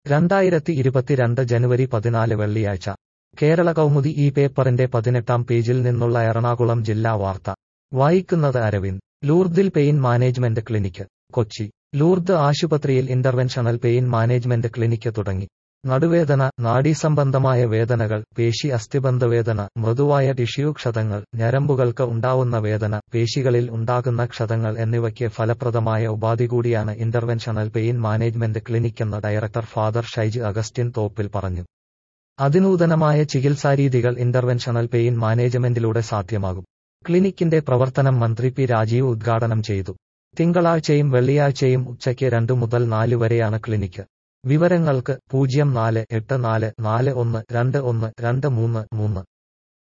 രണ്ടായിരത്തി ഇരുപത്തിരണ്ട് ജനുവരി പതിനാല് വെള്ളിയാഴ്ച കേരള കൗമുദി ഈ പേപ്പറിന്റെ പതിനെട്ടാം പേജിൽ നിന്നുള്ള എറണാകുളം ജില്ലാ വാർത്ത വായിക്കുന്നത് അരവിന്ദ് ലൂർദിൽ pain management clinic Kochi Lourdes ആശുപത്രിയിൽ ഇന്റർവെൻഷണൽ പെയിൻ മാനേജ്മെന്റ് ക്ലിനിക്ക് തുടങ്ങി നടുവേദന നാഡീസംബന്ധമായ വേദനകൾ പേശി അസ്ഥിബന്ധ വേദന മൃദുവായ ടിഷ്യൂ ക്ഷതങ്ങൾ ഞരമ്പുകൾക്ക് ഉണ്ടാവുന്ന വേദന പേശികളിൽ ഉണ്ടാകുന്ന ക്ഷതങ്ങൾ എന്നിവയ്ക്ക് ഫലപ്രദമായ ഉപാധി കൂടിയാണ് ഇന്റർവെൻഷണൽ പെയിൻ മാനേജ്മെന്റ് ക്ലിനിക്കെന്ന് director father Shaij Augustine Thoppil പറഞ്ഞു അതിനൂതനമായ ചികിത്സാരീതികൾ ഇന്റർവെൻഷണൽ പെയിൻ മാനേജ്മെന്റിലൂടെ സാധ്യമാകും ക്ലിനിക്കിന്റെ പ്രവർത്തനം മന്ത്രി പി രാജീവ് ഉദ്ഘാടനം ചെയ്തു തിങ്കളാഴ്ചയും വെള്ളിയാഴ്ചയും ഉച്ചയ്ക്ക് രണ്ടു മുതൽ നാല് വരെയാണ് ക്ലിനിക്ക് വിവരങ്ങൾക്ക് പൂജ്യം നാല് എട്ട് നാല് നാല് ഒന്ന് രണ്ട് ഒന്ന് രണ്ട് മൂന്ന് മൂന്ന്